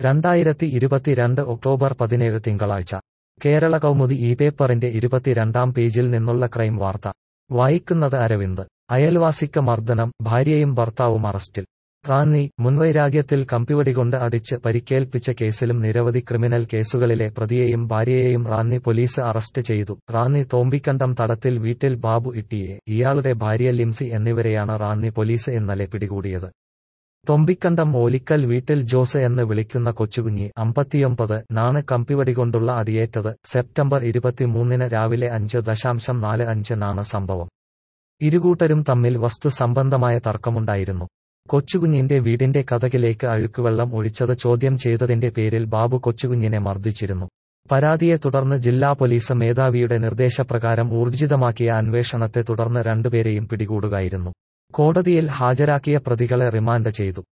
രണ്ടായിരത്തി ഇരുപത്തിരണ്ട് ഒക്ടോബർ പതിനേഴ് തിങ്കളാഴ്ച കേരള കൗമുദി ഈ പേപ്പറിന്റെ ഇരുപത്തിരണ്ടാം പേജിൽ നിന്നുള്ള ക്രൈം വാർത്ത വായിക്കുന്നത് അരവിന്ദ് അയൽവാസിക്ക് മർദ്ദനം ഭാര്യയും ഭർത്താവും അറസ്റ്റിൽ റാന്നി മുൻവൈരാഗ്യത്തിൽ കമ്പിവടികൊണ്ട് അടിച്ച് പരിക്കേൽപ്പിച്ച കേസിലും നിരവധി ക്രിമിനൽ കേസുകളിലെ പ്രതിയെയും ഭാര്യയെയും റാന്നി പോലീസ് അറസ്റ്റ് ചെയ്തു റാന്നി തോമ്പിക്കണ്ടം തടത്തിൽ വീട്ടിൽ ബാബു ഇട്ടിയെ ഇയാളുടെ ഭാര്യ ലിംസി എന്നിവരെയാണ് റാന്നി പോലീസ് ഇന്നലെ പിടികൂടിയത് തൊമ്പിക്കണ്ടം ഓലിക്കൽ വീട്ടിൽ ജോസ് എന്ന് വിളിക്കുന്ന കൊച്ചുകുഞ്ഞി അമ്പത്തിയൊമ്പത് നാണ് കമ്പിവടികൊണ്ടുള്ള അടിയേറ്റത് സെപ്റ്റംബർ ഇരുപത്തിമൂന്നിന് രാവിലെ അഞ്ച് ദശാംശം നാല് അഞ്ചിനാണ് സംഭവം ഇരുകൂട്ടരും തമ്മിൽ വസ്തു സംബന്ധമായ തർക്കമുണ്ടായിരുന്നു കൊച്ചുകുഞ്ഞിന്റെ വീടിന്റെ കഥകിലേക്ക് അഴുക്കുവെള്ളം ഒഴിച്ചത് ചോദ്യം ചെയ്തതിന്റെ പേരിൽ ബാബു കൊച്ചുകുഞ്ഞിനെ മർദ്ദിച്ചിരുന്നു പരാതിയെ തുടർന്ന് ജില്ലാ പോലീസ് മേധാവിയുടെ നിർദ്ദേശപ്രകാരം ഊർജിതമാക്കിയ അന്വേഷണത്തെ തുടർന്ന് രണ്ടുപേരെയും പിടികൂടുകയായിരുന്നു കോടതിയിൽ ഹാജരാക്കിയ പ്രതികളെ റിമാൻഡ് ചെയ്തു